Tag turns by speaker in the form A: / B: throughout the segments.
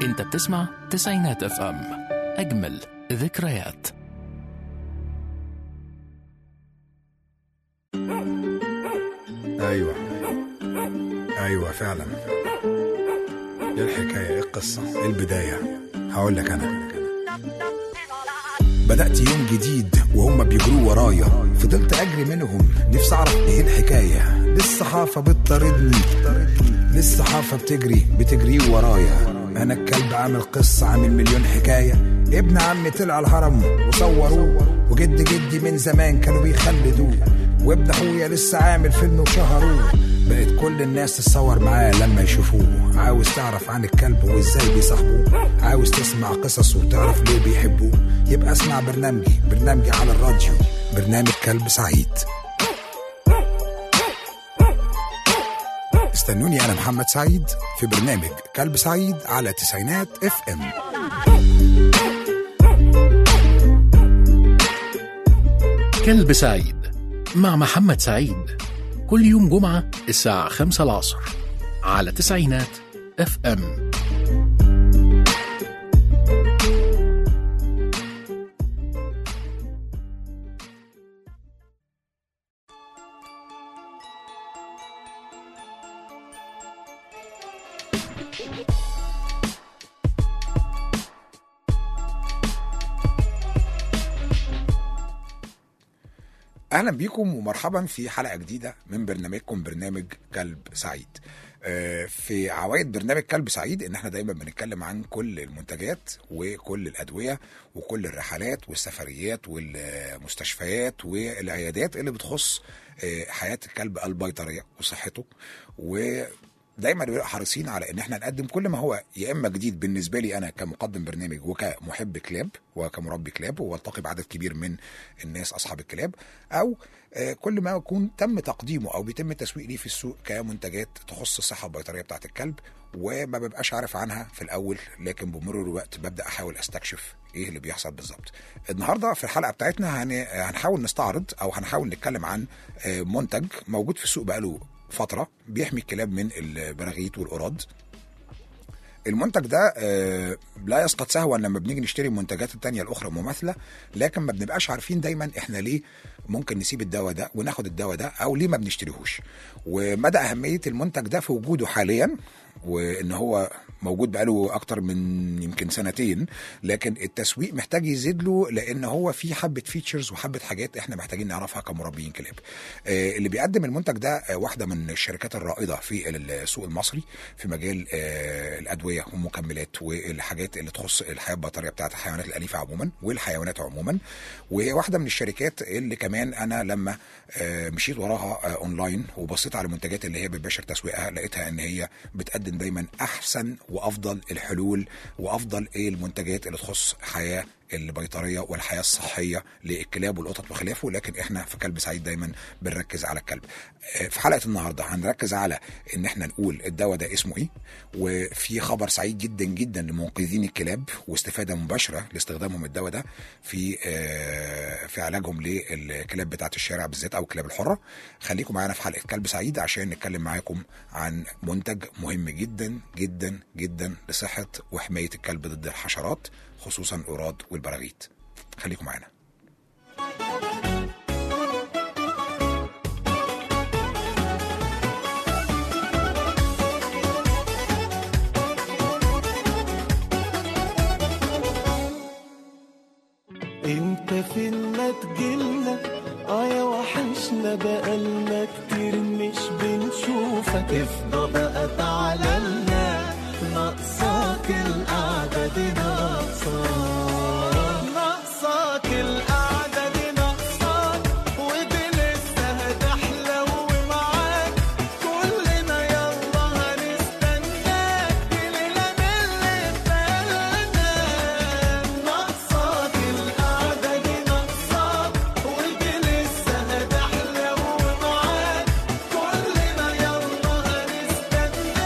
A: انت بتسمع تسعينات اف ام اجمل ذكريات
B: ايوه ايوه فعلا ايه الحكايه ايه القصه ايه البدايه هقول لك انا بدأت يوم جديد وهم بيجروا ورايا فضلت أجري منهم نفسي أعرف إيه الحكاية للصحافة بتطاردني للصحافة بتجري بتجري ورايا أنا الكلب عامل قصة عامل مليون حكاية ابن عمي طلع الهرم وصوروه وجد جدي من زمان كانوا بيخلدوه وابن أخويا لسه عامل فيلم وشهروه بقت كل الناس تتصور معاه لما يشوفوه عاوز تعرف عن الكلب وازاي بيصاحبوه عاوز تسمع قصصه وتعرف ليه بيحبوه يبقى اسمع برنامجي برنامجي على الراديو برنامج كلب سعيد استنوني انا محمد سعيد في برنامج كلب سعيد على تسعينات اف ام
A: كلب سعيد مع محمد سعيد كل يوم جمعة الساعة خمسة العصر على تسعينات اف ام
B: اهلا بيكم ومرحبا في حلقه جديده من برنامجكم برنامج كلب سعيد آه، في عوائد برنامج كلب سعيد ان احنا دايما بنتكلم عن كل المنتجات وكل الادويه وكل الرحلات والسفريات والمستشفيات والعيادات اللي بتخص آه، حياه الكلب البيطريه وصحته و دايما بنبقى حريصين على ان احنا نقدم كل ما هو يا اما جديد بالنسبه لي انا كمقدم برنامج وكمحب كلاب وكمربي كلاب والتقي بعدد كبير من الناس اصحاب الكلاب او آه، كل ما يكون تم تقديمه او بيتم التسويق ليه في السوق كمنتجات تخص الصحه البيطريه بتاعه الكلب وما ببقاش عارف عنها في الاول لكن بمرور الوقت ببدا احاول استكشف ايه اللي بيحصل بالظبط النهارده في الحلقه بتاعتنا هن... هنحاول نستعرض او هنحاول نتكلم عن آه، منتج موجود في السوق بقاله فتره بيحمي الكلاب من البراغيث والقراد المنتج ده آه، لا يسقط سهوا لما بنيجي نشتري المنتجات التانية الأخرى مماثلة لكن ما بنبقاش عارفين دايما احنا ليه ممكن نسيب الدواء ده وناخد الدواء ده أو ليه ما بنشتريهوش ومدى أهمية المنتج ده في وجوده حاليا وان هو موجود بقاله اكتر من يمكن سنتين لكن التسويق محتاج يزيد له لان هو في حبه فيتشرز وحبه حاجات احنا محتاجين نعرفها كمربيين كلاب آه، اللي بيقدم المنتج ده آه، واحده من الشركات الرائده في السوق المصري في مجال آه، الادويه والمكملات والحاجات اللي تخص الحياه البيطريه بتاعت الحيوانات الاليفه عموما والحيوانات عموما وهي واحده من الشركات اللي كمان انا لما آه، مشيت وراها آه، اونلاين وبصيت على المنتجات اللي هي بتباشر تسويقها لقيتها ان هي بتقدم دايما احسن وافضل الحلول وافضل ايه المنتجات اللي تخص حياه البيطريه والحياه الصحيه للكلاب والقطط وخلافه لكن احنا في كلب سعيد دايما بنركز على الكلب آه، في حلقه النهارده هنركز على ان احنا نقول الدواء ده اسمه ايه وفي خبر سعيد جدا جدا لمنقذين الكلاب واستفاده مباشره لاستخدامهم الدواء ده في آه، في علاجهم للكلاب بتاعه الشارع بالذات او الكلاب الحره خليكم معانا في حلقه كلب سعيد عشان نتكلم معاكم عن منتج مهم جدا جدا جدا لصحه وحمايه الكلب ضد الحشرات خصوصا القراد والبراغيث خليكم معانا
C: انت فين ما تجيلنا اه يا وحشنا بقالنا كتير مش بنشوفك افضى بقى تعالى لنا ناقصاك القعدة دي ناقصاك ناقصاك القعدة دي ناقصاك ودي لسه هتحلو معاك كلنا يلا هنستناك دي ليلة من اللي بالنا ناقصاك القعدة دي ناقصاك ودي لسه هتحلو معاك كلنا يلا هنستناك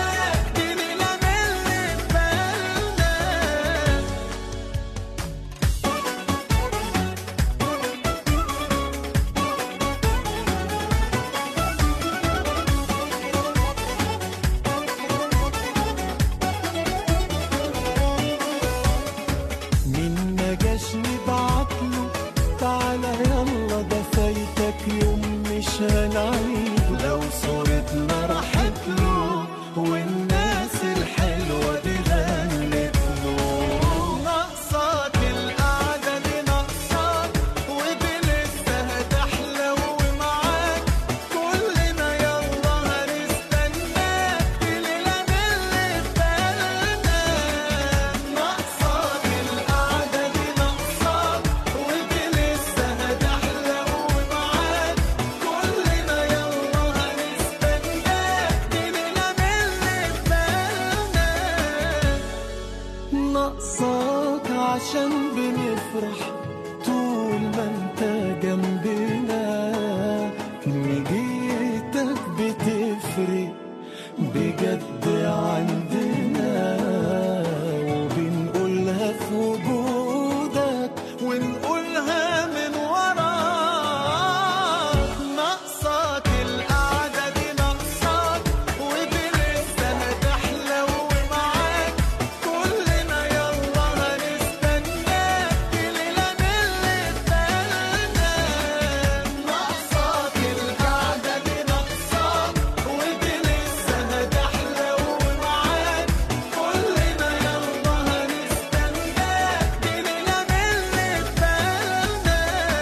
C: بجد عندنا وبنقولها في وجودك ونقولها من وراك ناقصاك القعدة دي ناقصاك ودي لسه هتحلو معاك كلنا يلا هنستناك دي ليلة من اللي اتقالنا ناقصاك القعدة دي ناقصاك ودي لسه هتحلو معاك كلنا يلا هنستناك دي ليلة من اللي اتقالنا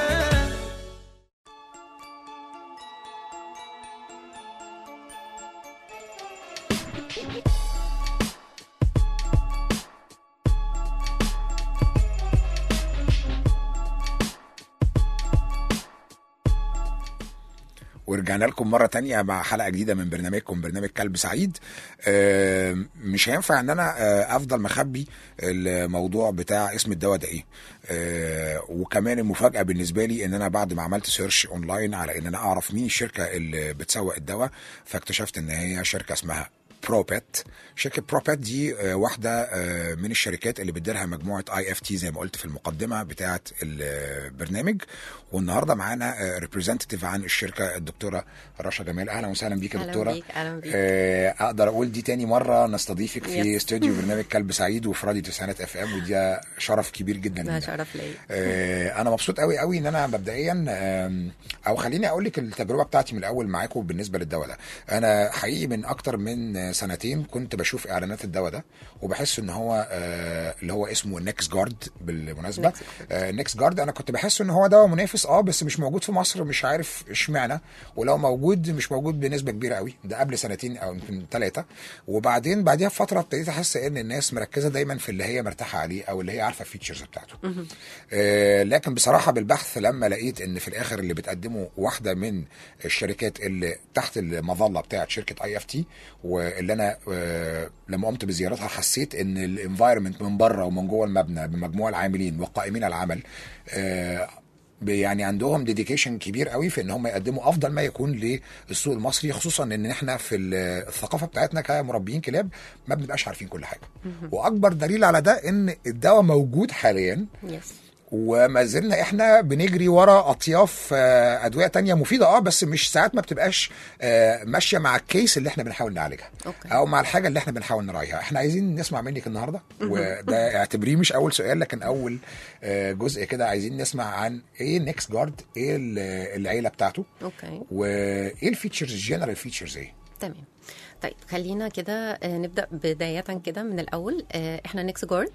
B: ورجعنا لكم مرة تانية مع حلقة جديدة من برنامجكم برنامج كلب سعيد آه، مش هينفع ان انا آه، افضل مخبي الموضوع بتاع اسم الدواء ده ايه آه، وكمان المفاجأة بالنسبة لي ان انا بعد ما عملت سيرش اونلاين على ان انا اعرف مين الشركة اللي بتسوق الدواء فاكتشفت ان هي شركة اسمها بروبيت شركه بروبيت دي آه، واحده آه، من الشركات اللي بتديرها مجموعه اي اف تي زي ما قلت في المقدمه بتاعه البرنامج والنهارده معانا ريبريزنتيف عن الشركه الدكتوره رشا جمال اهلا وسهلا بيك يا
D: أهلاً
B: دكتوره
D: بيك، أهلاً بيك.
B: آه، اقدر اقول دي تاني مره نستضيفك في
D: يس.
B: استوديو برنامج كلب سعيد وفي راديو تسعينات اف ام ودي شرف كبير جدا
D: ده
B: لينا.
D: شرف ليا
B: آه، انا مبسوط قوي قوي ان انا مبدئيا آم، او خليني اقول لك التجربه بتاعتي من الاول معاكم بالنسبه للدواء ده انا حقيقي من اكتر من سنتين كنت بشوف اعلانات الدواء ده وبحس ان هو آه، اللي هو اسمه نكس جارد بالمناسبه
D: نكس
B: نكس جارد انا كنت بحس ان هو دواء منافس اه بس مش موجود في مصر مش عارف اشمعنى ولو موجود مش موجود بنسبه كبيره قوي ده قبل سنتين او يمكن ثلاثه وبعدين بعديها بفتره ابتديت احس ان الناس مركزه دايما في اللي هي مرتاحه عليه او اللي هي عارفه الفيتشرز بتاعته آه، لكن بصراحه بالبحث لما لقيت ان في الاخر اللي بتقدمه واحده من الشركات اللي تحت المظله بتاعه شركه اي اف تي واللي انا آه، لما قمت بزيارتها حسيت ان الانفايرمنت من بره ومن جوه المبنى بمجموع العاملين وقائمين العمل آه، ب- يعني عندهم ديديكيشن كبير قوي في ان هم يقدموا افضل ما يكون للسوق المصري خصوصا ان احنا في ال- الثقافه بتاعتنا كمربيين كلاب ما بنبقاش عارفين كل حاجه واكبر دليل على ده ان الدواء موجود حاليا
D: يس
B: وما زلنا احنا بنجري ورا اطياف آه، ادويه تانية مفيده اه بس مش ساعات ما بتبقاش آه، ماشيه مع الكيس اللي احنا بنحاول نعالجها
D: أوكي.
B: او مع الحاجه اللي احنا بنحاول نراعيها احنا عايزين نسمع منك النهارده وده اعتبريه مش اول سؤال لكن اول آه، جزء كده عايزين نسمع عن ايه نيكس جارد ايه ال- العيله بتاعته
D: اوكي
B: وايه الفيتشرز الجنرال فيتشرز ايه
D: تمام طيب خلينا كده آه، نبدا بدايه كده من الاول آه، احنا نيكس جارد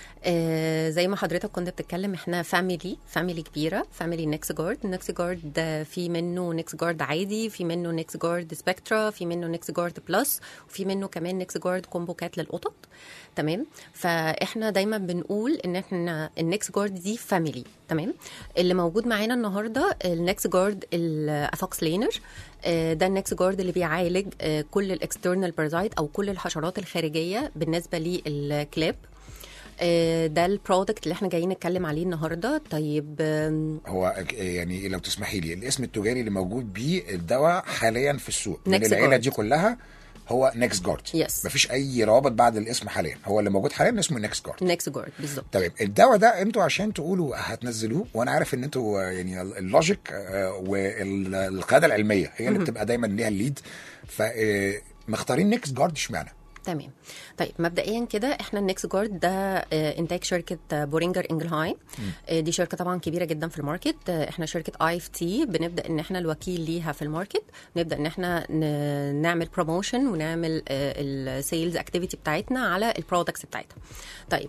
D: آه، زي ما حضرتك كنت بتتكلم احنا فاميلي فاميلي كبيره فاميلي نيكس جارد نيكس جارد آه، في منه نيكس جارد عادي في منه نيكس جارد سبكترا في منه نيكس جارد بلس وفي منه كمان نيكس جارد كومبو كات للقطط تمام فاحنا دايما بنقول ان احنا النكس جارد دي فاميلي تمام اللي موجود معانا النهارده النكس جارد الافوكس لينر آه، ده النكس جارد اللي بيعالج آه، كل الاكسترنال بارازايت او كل الحشرات الخارجيه بالنسبه للكلاب آه، ده البرودكت اللي احنا جايين نتكلم عليه النهارده طيب آم،
B: هو يعني لو تسمحي لي الاسم التجاري اللي موجود بيه الدواء حاليا في السوق من
D: Next
B: العيله
D: Guard.
B: دي كلها هو نكس جارد
D: Yes.
B: مفيش اي روابط بعد الاسم حاليا هو اللي موجود حاليا اسمه نكس جارد
D: نكس جارد بالظبط
B: طيب الدواء ده انتوا عشان تقولوا هتنزلوه وانا عارف ان انتوا آه، يعني اللوجيك آه، والقياده العلميه هي اللي بتبقى دايما ليها الليد فمختارين نكس جارد اشمعنى؟
D: تمام طيب مبدئيا كده احنا النكس جارد ده آه، انتاج شركه آه، بورينجر انجلهايم آه، دي شركه طبعا كبيره جدا في الماركت آه، احنا شركه اي اف تي بنبدا ان احنا الوكيل ليها في الماركت نبدا ان احنا ن- نعمل بروموشن ونعمل السيلز اكتيفيتي بتاعتنا على البرودكتس بتاعتها طيب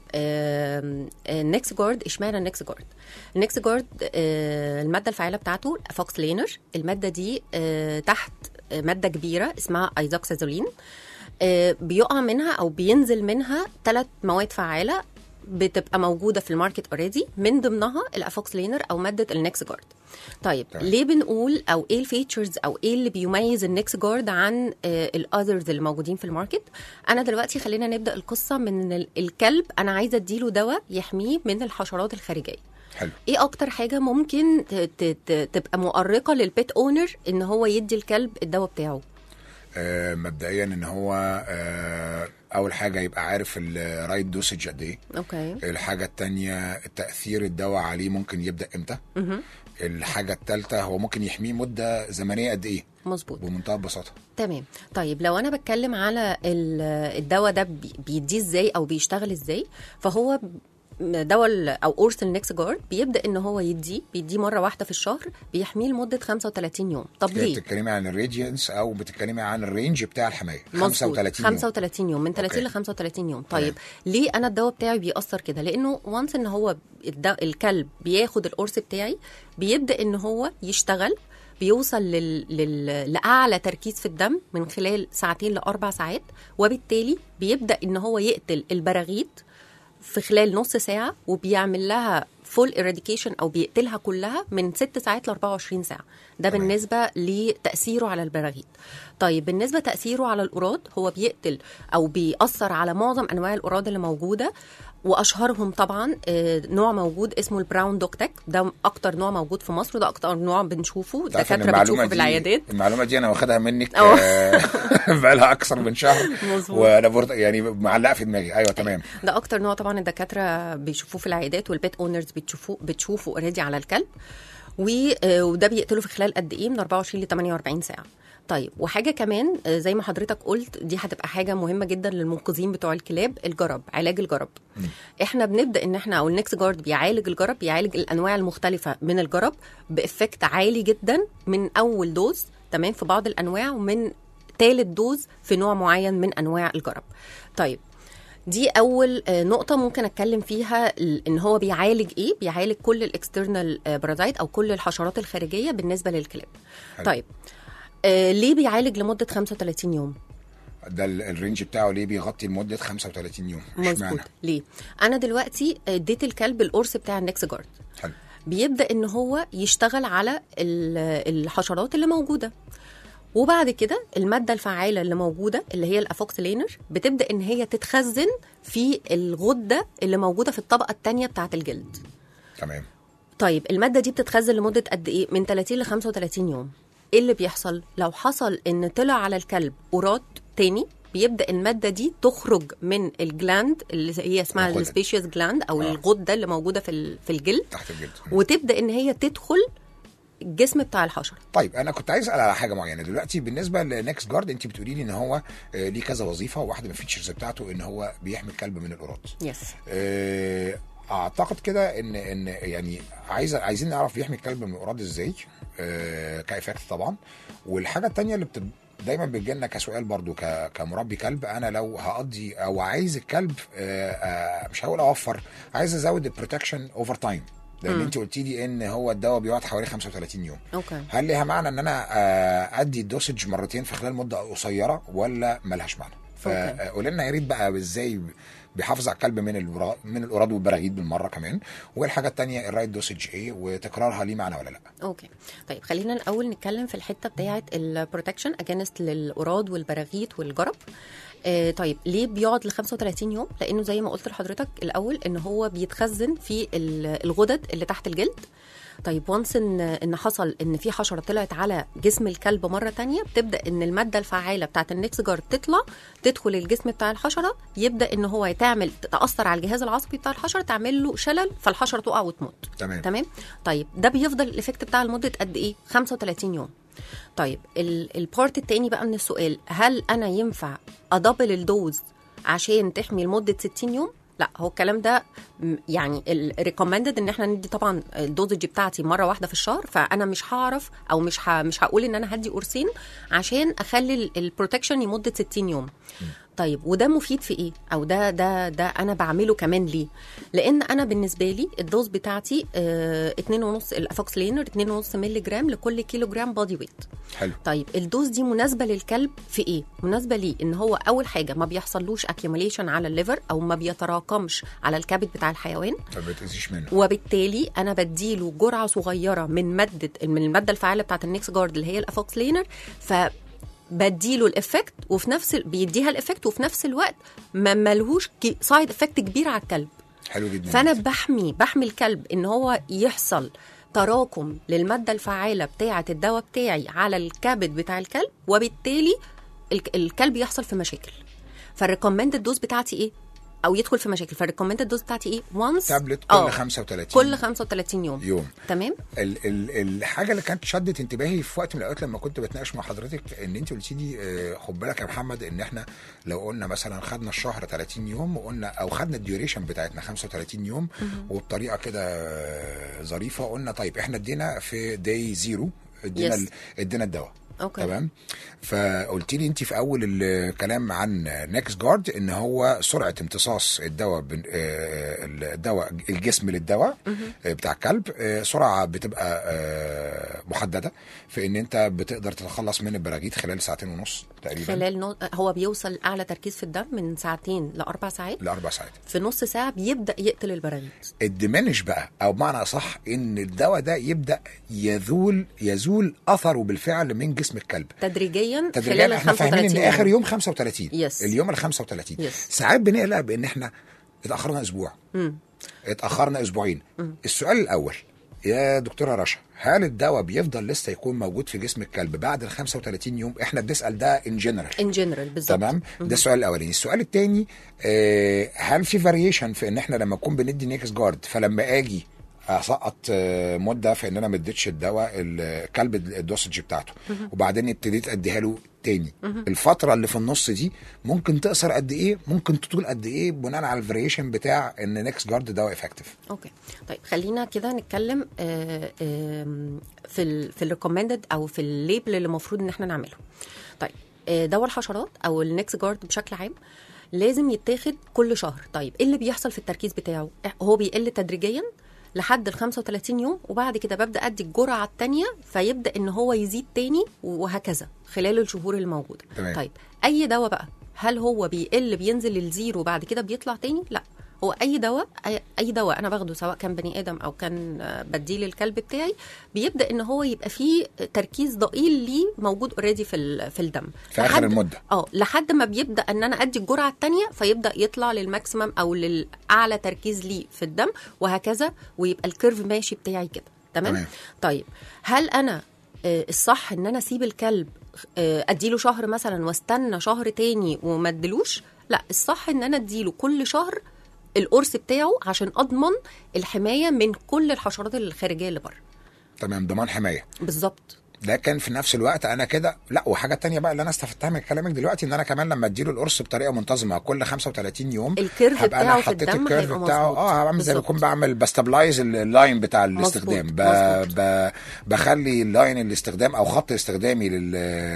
D: النكس جارد اشمعنى النكس جارد النكس جارد آه، الماده الفعاله بتاعته افوكس لينر الماده دي آه، تحت آه، ماده كبيره اسمها ايزوكسازولين آه، بيقع منها او بينزل منها ثلاث مواد فعاله بتبقى موجوده في الماركت اوريدي من ضمنها الافوكس لينر او ماده النكس جارد طيب
B: تمام.
D: ليه بنقول او ايه الفيتشرز او ايه اللي بيميز النكس جارد عن الاذرز اللي موجودين في الماركت انا دلوقتي خلينا نبدا القصه من ال- الكلب انا عايزه اديله دواء يحميه من الحشرات الخارجيه
B: حلو
D: ايه اكتر حاجه ممكن ت- ت- ت- تبقى مؤرقه للبيت اونر ان هو يدي الكلب الدواء بتاعه
B: آه مبدئيا ان هو آه اول حاجه يبقى عارف الرايت دوسج قد ايه
D: اوكي
B: الحاجه التانية تاثير الدواء عليه ممكن يبدا امتى الحاجه الثالثه هو ممكن يحميه مده زمنيه قد ايه
D: مظبوط
B: بمنتهى البساطه
D: تمام طيب لو انا بتكلم على ال- الدواء ده بي- بيديه ازاي او بيشتغل ازاي فهو دواء ال- او قرص النكس جارد بيبدا ان هو يديه بيديه مره واحده في الشهر بيحميه لمده 35 يوم طب
B: يعني
D: ليه
B: بتتكلمي عن الراديانس او بتتكلمي عن الرينج بتاع الحمايه
D: مظبوط.
B: 35 يوم
D: 35 يوم من 30
B: أوكي.
D: ل 35 يوم طيب ليه انا الدواء بتاعي بيأثر كده لانه وانس ان هو الد- الكلب بياخد القرص بتاعي بيبدا ان هو يشتغل بيوصل لل... لل... لاعلى تركيز في الدم من خلال ساعتين لاربع ساعات وبالتالي بيبدا ان هو يقتل البراغيث في خلال نص ساعة وبيعمل لها فول ايراديكيشن او بيقتلها كلها من 6 ساعات ل 24 ساعة ده
B: تمام.
D: بالنسبة لتأثيره على البراغيث طيب بالنسبة تأثيره على القراد هو بيقتل او بيأثر على معظم انواع القراد اللي موجودة واشهرهم طبعا آه، نوع موجود اسمه البراون دوكتك ده اكتر نوع موجود في مصر وده اكتر نوع بنشوفه
B: تعرف إن
D: دكاتره بتشوفه في العيادات
B: المعلومه دي انا واخدها منك
D: أه.
B: آه، بقالها اكثر من شهر
D: مظبوط.
B: وانا برضه يعني معلقه في دماغي ايوه تمام
D: ده اكتر نوع طبعا الدكاتره بيشوفوه في العيادات والبيت اونرز بتشوفوه بتشوفه اوريدي على الكلب و- آه، وده بيقتله في خلال قد ايه من 24 ل 48 ساعه طيب وحاجه كمان آه، زي ما حضرتك قلت دي هتبقى حاجه مهمه جدا للمنقذين بتوع الكلاب الجرب علاج الجرب احنا بنبدا ان احنا او النكس جارد بيعالج الجرب بيعالج الانواع المختلفه من الجرب بافكت عالي جدا من اول دوز تمام في بعض الانواع ومن ثالث دوز في نوع معين من انواع الجرب طيب دي اول آه، نقطه ممكن اتكلم فيها ال- ان هو بيعالج ايه بيعالج كل الاكسترنال بارازايت او كل الحشرات الخارجيه بالنسبه للكلاب
B: حلو.
D: طيب آه ليه بيعالج لمده 35 يوم
B: ده ال- الرينج بتاعه ليه بيغطي لمده 35 يوم
D: مظبوط
B: اشمعنى؟
D: ليه انا دلوقتي اديت الكلب القرص بتاع النكس جارد
B: حلو
D: بيبدا ان هو يشتغل على ال- الحشرات اللي موجوده وبعد كده الماده الفعاله اللي موجوده اللي هي الافوكسلينر بتبدا ان هي تتخزن في الغده اللي موجوده في الطبقه الثانيه بتاعه الجلد
B: تمام
D: طيب الماده دي بتتخزن لمده قد ايه من 30 ل 35 يوم ايه اللي بيحصل لو حصل ان طلع على الكلب قراد تاني بيبدا الماده دي تخرج من الجلاند اللي هي اسمها
B: الغدد.
D: السبيشيوس جلاند او
B: آه.
D: الغده اللي موجوده في ال- في الجلد
B: تحت الجلد
D: وتبدا ان هي تدخل الجسم بتاع الحشره
B: طيب انا كنت عايز اسال على حاجه معينه دلوقتي بالنسبه لنكست جارد انت بتقولي لي ان هو آه، ليه كذا وظيفه وواحده من الفيتشرز بتاعته ان هو بيحمي الكلب من القراد
D: يس
B: آه، اعتقد كده ان ان يعني عايز عايزين نعرف بيحمي الكلب من القراد ازاي آه، كايفكت طبعا والحاجه التانية اللي بت دايما بيجي لنا كسؤال برضو ك- كمربي كلب انا لو هقضي او عايز الكلب آه، آه، مش هقول اوفر عايز ازود البروتكشن اوفر تايم لان انت قلتي لي ان هو الدواء بيقعد حوالي 35 يوم
D: اوكي
B: هل ليها معنى ان انا آه، ادي الدوسج مرتين في خلال مده قصيره ولا ملهاش معنى؟
D: أوكي.
B: فقول لنا يا ريت بقى ازاي بيحافظ على الكلب من الورا... من القراد والبراغيث بالمره كمان والحاجه الثانيه الرايت دوسج ايه وتكرارها ليه معنى ولا لا؟
D: اوكي طيب خلينا الاول نتكلم في الحته بتاعه البروتكشن اجينست للقراد والبراغيث والجرب آه طيب ليه بيقعد ل 35 يوم لانه زي ما قلت لحضرتك الاول ان هو بيتخزن في ال- الغدد اللي تحت الجلد طيب وانس ان ان حصل ان في حشره طلعت على جسم الكلب مره تانية بتبدا ان الماده الفعاله بتاعه النكس جارد تطلع تدخل الجسم بتاع الحشره يبدا ان هو تعمل تاثر على الجهاز العصبي بتاع الحشره تعمل له شلل فالحشره تقع وتموت
B: تمام.
D: تمام طيب ده بيفضل الايفكت بتاعه لمده قد ايه 35 يوم طيب ال- البارت التاني بقى من السؤال هل انا ينفع ادبل الدوز عشان تحمي لمده 60 يوم لا هو الكلام ده م- يعني الريكومندد ان احنا ندي طبعا الدوزج بتاعتي مره واحده في الشهر فانا مش هعرف او مش ه... مش هقول ان انا هدي قرصين عشان اخلي البروتكشن لمده 60 يوم طيب وده مفيد في ايه او ده ده ده انا بعمله كمان ليه لان انا بالنسبه لي الدوز بتاعتي اه 2.5 الافوكسلينر 2.5 مللي جرام لكل كيلو جرام بادي ويت
B: حلو
D: طيب الدوز دي مناسبه للكلب في ايه مناسبه ليه ان هو اول حاجه ما بيحصلوش اكيوميليشن على الليفر او ما بيتراكمش على الكبد بتاع الحيوان
B: ما بتاذيش منه
D: وبالتالي انا بديله جرعه صغيره من ماده من الماده الفعاله بتاعت النكس جارد اللي هي الافوكسلينر ف بديله الافكت وفي نفس ال... بيديها الافكت وفي نفس الوقت ما ملهوش سايد افكت كبير على الكلب
B: حلو جدا
D: فانا بحمي بحمي الكلب ان هو يحصل تراكم للماده الفعاله بتاعه الدواء بتاعي على الكبد بتاع الكلب وبالتالي الك- الكلب يحصل في مشاكل فالريكومندد دوز بتاعتي ايه او يدخل في مشاكل فالريكومندد دوز بتاعتي ايه وانس
B: تابلت كل 35
D: كل 35 يوم
B: يوم
D: تمام
B: ال ال الحاجه اللي كانت شدت انتباهي في وقت من الاوقات لما كنت بتناقش مع حضرتك ان انت قلتي لي آه، خد بالك يا محمد ان احنا لو قلنا مثلا خدنا الشهر 30 يوم وقلنا او خدنا الديوريشن بتاعتنا 35 يوم وبطريقه كده آه، ظريفه قلنا طيب احنا ادينا في داي زيرو ادينا
D: Yes.
B: ال- ادينا الدواء
D: أوكي.
B: تمام فقلت لي انت في اول الكلام عن نكس جارد ان هو سرعه امتصاص الدواء بن- آه، الدواء الجسم للدواء آه، بتاع الكلب آه، سرعه بتبقى آه، محدده في ان انت بتقدر تتخلص من البراغيث خلال ساعتين ونص تقريبا
D: خلال نو... هو بيوصل اعلى تركيز في الدم من ساعتين لاربع ساعات
B: لاربع ساعات
D: في نص ساعه بيبدا يقتل البراغيث
B: الدمانش بقى او بمعنى اصح ان الدواء ده يبدا يزول يزول اثره بالفعل من جسم الكلب
D: تدريجيا
B: تدريجيا
D: خلال ال
B: احنا فاهمين
D: 35
B: ان اخر
D: يوم.
B: يوم 35
D: Yes.
B: اليوم ال 35
D: Yes.
B: ساعات بنقلق بان احنا اتاخرنا اسبوع
D: مم.
B: اتاخرنا اسبوعين السؤال الاول يا دكتوره رشا هل الدواء بيفضل لسه يكون موجود في جسم الكلب بعد ال 35 يوم احنا بنسال ده ان جنرال
D: ان جنرال بالظبط
B: تمام ده السؤال الاولاني السؤال الثاني آه هل في فاريشن في ان احنا لما نكون بندي نيكس جارد فلما اجي اسقط آه، مده في ان انا ما اديتش الدواء الكلب الدوسج بتاعته وبعدين ابتديت اديها له تاني الفتره اللي في النص دي ممكن تقصر قد ايه ممكن تطول قد ايه بناء على الفاريشن بتاع ان نيكس جارد دواء افكتيف
D: اوكي طيب خلينا كده نتكلم آه، آم، في ال في الريكومندد او في الليبل اللي المفروض ان احنا نعمله طيب آه، دواء الحشرات او النكس جارد بشكل عام لازم يتاخد كل شهر طيب ايه اللي بيحصل في التركيز بتاعه إح- هو بيقل تدريجيا لحد ال 35 يوم وبعد كده ببدا ادي الجرعه الثانيه فيبدا ان هو يزيد تاني وهكذا خلال الشهور الموجوده
B: تمام.
D: طيب اي دواء بقى هل هو بيقل بينزل للزيرو وبعد كده بيطلع تاني لا هو اي دواء أي- اي دواء انا باخده سواء كان بني ادم او كان آه، بديه للكلب بتاعي بيبدا ان هو يبقى فيه تركيز ضئيل ليه موجود اوريدي في ال- في الدم
B: في آخر
D: لحد-
B: المدة.
D: اه لحد ما بيبدا ان انا ادي الجرعه الثانيه فيبدا يطلع للماكسيمم او للاعلى تركيز ليه في الدم وهكذا ويبقى الكيرف ماشي بتاعي كده تمام,
B: تمام.
D: طيب هل انا آه، الصح ان انا اسيب الكلب آه، اديله شهر مثلا واستنى شهر تاني وما اديلوش لا الصح ان انا اديله كل شهر القرص بتاعه عشان اضمن الحمايه من كل الحشرات الخارجيه اللي بره
B: تمام ضمان حمايه
D: بالظبط
B: لكن في نفس الوقت انا كده لا وحاجه تانية بقى اللي انا استفدتها من كلامك دلوقتي ان انا كمان لما اديله القرص بطريقه منتظمه كل 35 يوم
D: الكيرف
B: هبقى انا
D: بتاعه في
B: حطيت
D: الدم
B: الكيرف
D: هيبقى
B: بتاعه
D: مظبوط.
B: اه هعمل زي ما
D: بالظبط.
B: بكون بعمل بستابلايز اللاين بتاع
D: مظبوط.
B: الاستخدام ب...
D: مظبوط.
B: ب... بخلي اللاين الاستخدام او خط استخدامي لل...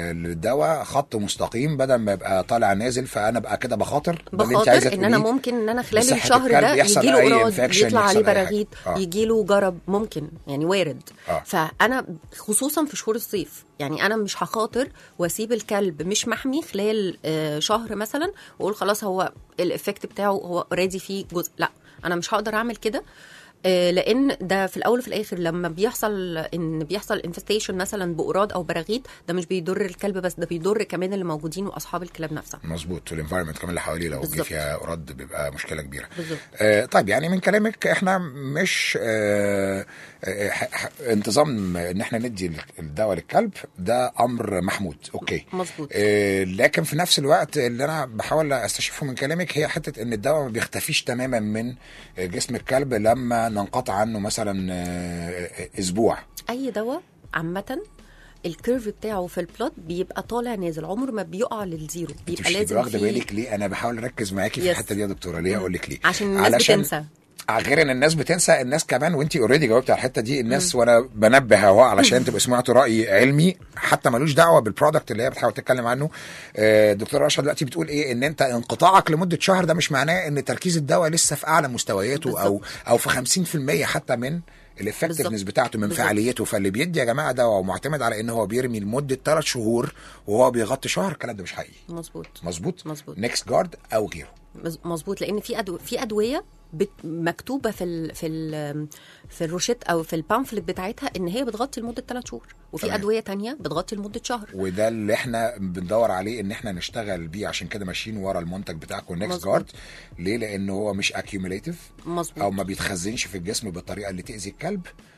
B: للدواء خط مستقيم بدل ما يبقى طالع نازل فانا ابقى كده بخاطر ده اللي انت عايزه
D: بخاطر ان انا
B: تقوليه.
D: ممكن ان انا خلال
B: بصحة
D: الشهر
B: الكلب
D: ده
B: يحصل
D: يجي له
B: أي
D: قراد
B: infection،
D: يطلع عليه
B: يحصل أي حاجة.
D: براغيث
B: آه.
D: يجي له جرب ممكن يعني وارد
B: آه.
D: فانا خصوصا في شهور الصيف يعني انا مش هخاطر واسيب الكلب مش محمي خلال آه، شهر مثلا واقول خلاص هو الافكت بتاعه هو اوريدي فيه جزء لا انا مش هقدر اعمل كده آه، لان ده في الاول وفي الاخر لما بيحصل ان بيحصل انفستيشن مثلا بقراد او براغيث ده مش بيضر الكلب بس ده بيضر كمان اللي موجودين واصحاب الكلاب نفسها
B: مظبوط والانفايرمنت كمان اللي حواليه لو جه
D: بالظبط.
B: فيها قراد بيبقى مشكله كبيره
D: بالظبط.
B: آه طيب يعني من كلامك احنا مش آه آه ح- ح- انتظام ان احنا ندي الدواء للكلب ده امر محمود اوكي
D: مظبوط.
B: آه لكن في نفس الوقت اللي انا بحاول استشفه من كلامك هي حته ان الدواء ما بيختفيش تماما من جسم الكلب لما ننقطع عنه مثلا آه، اسبوع
D: اي دواء عامه الكيرف بتاعه في البلوت بيبقى طالع نازل عمره ما بيقع للزيرو
B: انت
D: بيبقى
B: مش
D: لازم
B: واخده
D: فيه
B: بالك ليه انا بحاول اركز معاكي في
D: Yes.
B: الحته دي يا دكتوره ليه اقول لك ليه
D: عشان الناس بتنسى.
B: غير ان الناس بتنسى الناس كمان وانت اوريدي جاوبتي على الحته دي الناس وانا بنبه اهو علشان تبقوا سمعتوا راي علمي حتى ملوش دعوه بالبرودكت اللي هي بتحاول تتكلم عنه آه، الدكتوره رشا دلوقتي بتقول ايه ان انت انقطاعك لمده شهر ده مش معناه ان تركيز الدواء لسه في اعلى مستوياته او او في 50% حتى من الافكتفنس
D: بالظبط.
B: بتاعته من
D: بالظبط.
B: فعاليته فاللي بيدي يا جماعه دواء ومعتمد على ان هو بيرمي لمده ثلاث شهور وهو بيغطي شهر الكلام ده مش حقيقي
D: مظبوط
B: مظبوط
D: مظبوط.
B: نيكست جارد او غيره
D: مز- مظبوط لان في أدو... في ادويه بت... مكتوبه في ال... في ال... في الروشيت او في البامفلت بتاعتها ان هي بتغطي لمده 3 شهور وفي
B: تمام.
D: ادويه تانية بتغطي لمده شهر
B: وده اللي احنا بندور عليه ان احنا نشتغل بيه عشان كده ماشيين ورا المنتج بتاعكم نيكست
D: مظبوط.
B: جارد ليه لان هو مش اكيوميليتيف
D: مظبوط
B: او ما بيتخزنش في الجسم بالطريقه اللي تاذي الكلب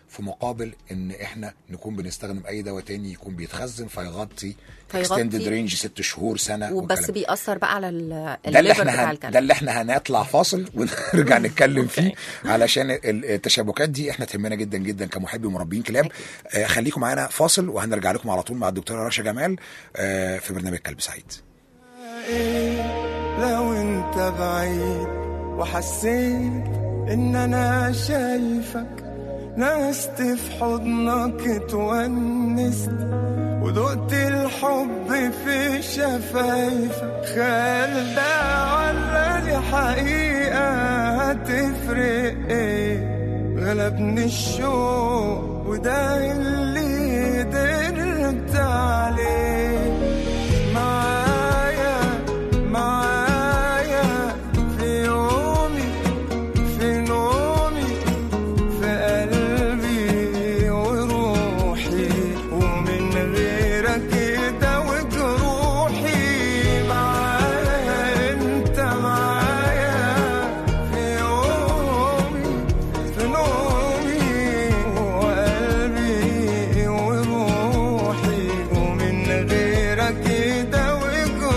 B: في مقابل ان احنا نكون بنستخدم اي دواء تاني يكون بيتخزن فيغطي
D: فيغطي.
B: اكستندد رينج ست شهور سنه
D: وبس
B: والكلام
D: بيأثر بقى على ال-
B: ده اللي
D: الليفر
B: احنا
D: بتاع
B: هن...
D: الكلب
B: ده اللي احنا هنطلع فاصل ونرجع نتكلم فيه علشان ال- التشابكات دي احنا تهمنا جدا جدا كمحبي ومربين كلاب آه خليكم معانا فاصل وهنرجع لكم على طول مع الدكتوره رشا جمال آه في برنامج كلب سعيد
C: إيه لو انت بعيد وحسيت ان انا شايفك نست في حضنك اتونست ودقت الحب في شفايفك خيال ده ولا دي حقيقة هتفرق ايه غلبني الشوق وده اللي قدرت عليه معايا معايا في يومي في نومي في قلبي وروحي ومن غيرك كده وجروحي معايا انت معايا في يومي في نومي وقلبي وروحي ومن غيرك كده وجروحي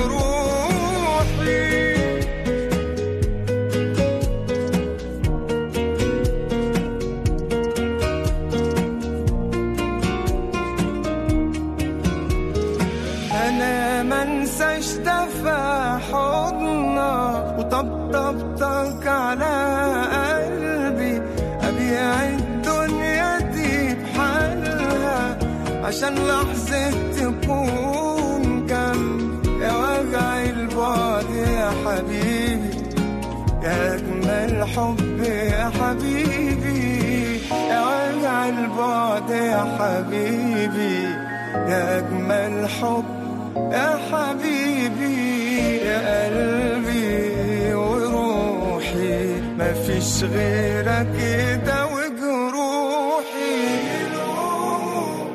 C: انا منساش دفع حضنك وطبطبتك على قلبي ابيع الدنيا دي بحالها عشان لحظة تكون جنبي يا وجع البعد يا حبيبي يا أجمل حب يا حبيبي يا وجع البعد يا حبيبي يا أجمل حب يا حبيبي يا قلبي وروحي مفيش غيرك كده وجروحي يلوموا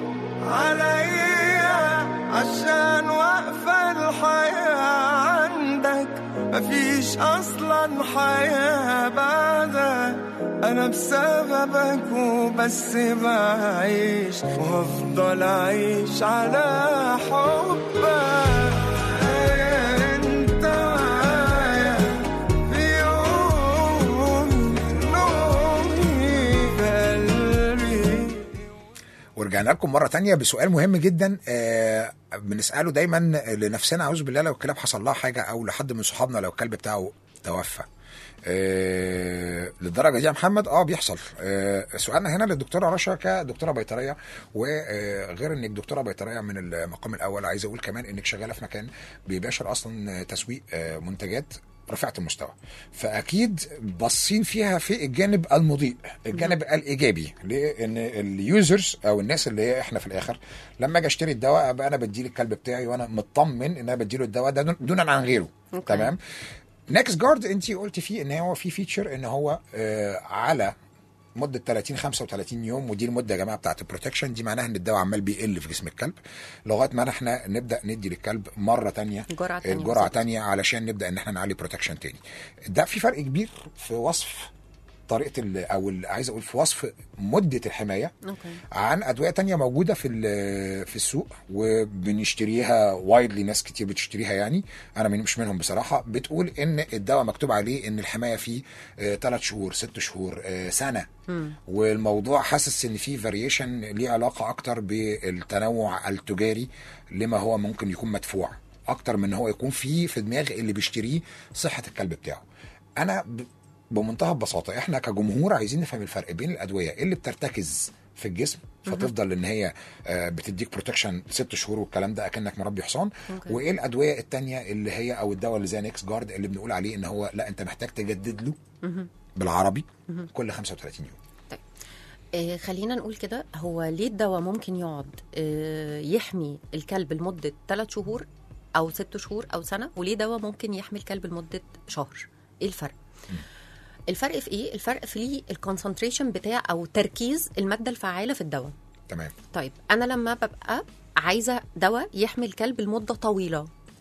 C: عليا عشان واقفة الحياة عندك مفيش أصلا حياة بعدك أنا بسببك وبس بعيش وهفضل أعيش على حبك أنت معايا في يوم نومي في قلبي
B: ورجعنا لكم مره تانية بسؤال مهم جدا آه بنساله دايما لنفسنا اعوذ بالله لو الكلاب حصل لها حاجه او لحد من صحابنا لو الكلب بتاعه توفى آه للدرجه دي يا محمد اه بيحصل آه سؤالنا هنا للدكتوره رشا كدكتوره بيطريه وغير انك دكتوره بيطريه من المقام الاول عايز اقول كمان انك شغاله في مكان بيباشر اصلا تسويق آه منتجات رفعت المستوى فاكيد باصين فيها في الجانب المضيء الجانب الايجابي لان اليوزرز او الناس اللي هي احنا في الاخر لما اجي اشتري الدواء ابقى انا بديله الكلب بتاعي وانا مطمن ان انا بديله الدواء ده دون- دونا عن غيره
D: أوكي.
B: تمام نكست جارد انت قلتي فيه ان هو في فيتشر ان هو آه على مده 30 35 يوم ودي المده يا جماعه بتاعت البروتكشن دي معناها ان الدواء عمال بيقل في جسم الكلب لغايه ما احنا نبدا ندي للكلب مره تانية
D: جرعة تانية
B: الجرعه
D: بالظبط.
B: تانية علشان نبدا ان احنا نعلي بروتكشن تاني ده في فرق كبير في وصف طريقه ال او ال- عايز اقول في وصف مده الحمايه
D: اوكي
B: عن ادويه تانية موجوده في ال- في السوق وبنشتريها وايدلي ناس كتير بتشتريها يعني انا من- مش منهم بصراحه بتقول ان الدواء مكتوب عليه ان الحمايه فيه ثلاث شهور ست شهور آه، سنه والموضوع حاسس ان فيه فاريشن ليه علاقه اكتر بالتنوع التجاري لما هو ممكن يكون مدفوع اكتر من ان هو يكون فيه في دماغ اللي بيشتريه صحه الكلب بتاعه انا ب- بمنتهى البساطه احنا كجمهور عايزين نفهم الفرق بين الادويه اللي بترتكز في الجسم فتفضل ان هي آه، بتديك بروتكشن ست شهور والكلام ده اكنك مربي حصان
D: أوكي.
B: وايه الادويه التانية اللي هي او الدواء اللي زي نيكس جارد اللي بنقول عليه ان هو لا انت محتاج تجدد له بالعربي كل 35 يوم
D: آه، خلينا نقول كده هو ليه الدواء ممكن يقعد آه، يحمي الكلب لمدة 3 شهور أو 6 شهور أو سنة وليه دواء ممكن يحمي الكلب لمدة شهر إيه الفرق؟ الفرق في إيه؟ الفرق في الكونسنتريشن بتاع أو تركيز المادة الفعالة في الدواء
B: تمام
D: طيب أنا لما ببقى عايزة دواء يحمي الكلب لمدة طويلة